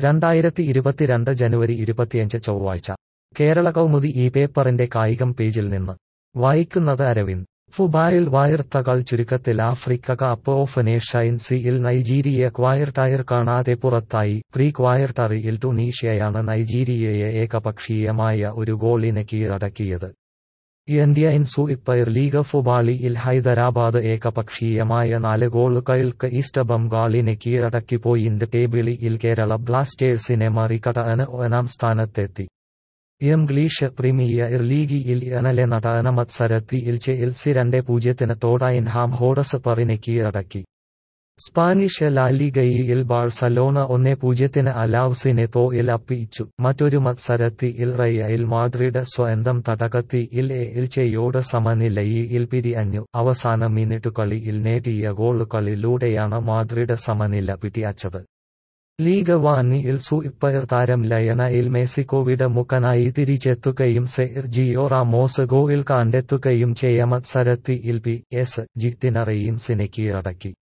രണ്ടായിരത്തി ഇരുപത്തിരണ്ട് ജനുവരി ഇരുപത്തിയഞ്ച് ചൊവ്വാഴ്ച കേരള കൗമുദി ഈ പേപ്പറിന്റെ കായികം പേജിൽ നിന്ന് വായിക്കുന്നത് അരവിന്ദ് ഫുബായിൽ വാർത്തകൾ ചുരുക്കത്തിൽ ആഫ്രിക്ക കപ്പ് ഓഫ് നേഷൻസിൽ നൈജീരിയ ക്വായർട്ടയർ കാണാതെ പുറത്തായി പ്രീ ക്വായർട്ടറിയിൽ ടുണീഷ്യയാണ് നൈജീരിയയെ ഏകപക്ഷീയമായ ഒരു ഗോളിന് കീഴടക്കിയത് ഇന്ത്യൻ സൂപ്പർ ലീഗ് ഫുട്ബോളിൽ ഹൈദരാബാദ് ഏകപക്ഷീയമായ നാല് ഗോളുകൾക്ക് ഈസ്റ്റ് ബംഗാളിനെ കീഴടക്കി പോയിന്റ് ടേബിളിൽ കേരള ബ്ലാസ്റ്റേഴ്സിനെ മറികടന്ന് ഒന്നാം സ്ഥാനത്തെത്തി ഇംഗ്ലീഷ് പ്രീമിയർ ലീഗിൽ ഇന്നലെ നടന്ന മത്സരത്തിൽ ചെൽസി രണ്ട് പൂജ്യത്തിന് ടോട്ടൻഹാം ഹോട്ട്സ്പറിനെ കീഴടക്കി സ്പാനിഷ് ലാലിഗയിൽ ബാഴ്സലോണ ഒന്ന് പൂജ്യത്തിന് അലാവ്സിനെ തോയിൽ അപ്പിച്ചു മറ്റൊരു മത്സരത്തിൽ റയൽ മാഡ്രിഡ് സ്വന്തം തടകത്തിൽ എൽച്ചയോട് സമനിലയിൽ പിരിയഞ്ഞു അവസാന മിനിറ്റുകളിൽ നേടിയ ഗോളുകളിലൂടെയാണ് മാഡ്രിഡ് സമനില പിടിച്ചത് ലീഗ് വാനിയിൽ സൂപ്പർ താരം ലയണയിൽ മെസ്സിക്കോവിഡ് മുഖനായി തിരിച്ചെത്തുകയും സെർജിയോ റാമോസ് ഗോളിൽ കണ്ടെത്തുകയും ചെയ്യ മത്സരത്തിൽ പി എസ് ജിത്തിനറയും സിനെ കീഴടക്കി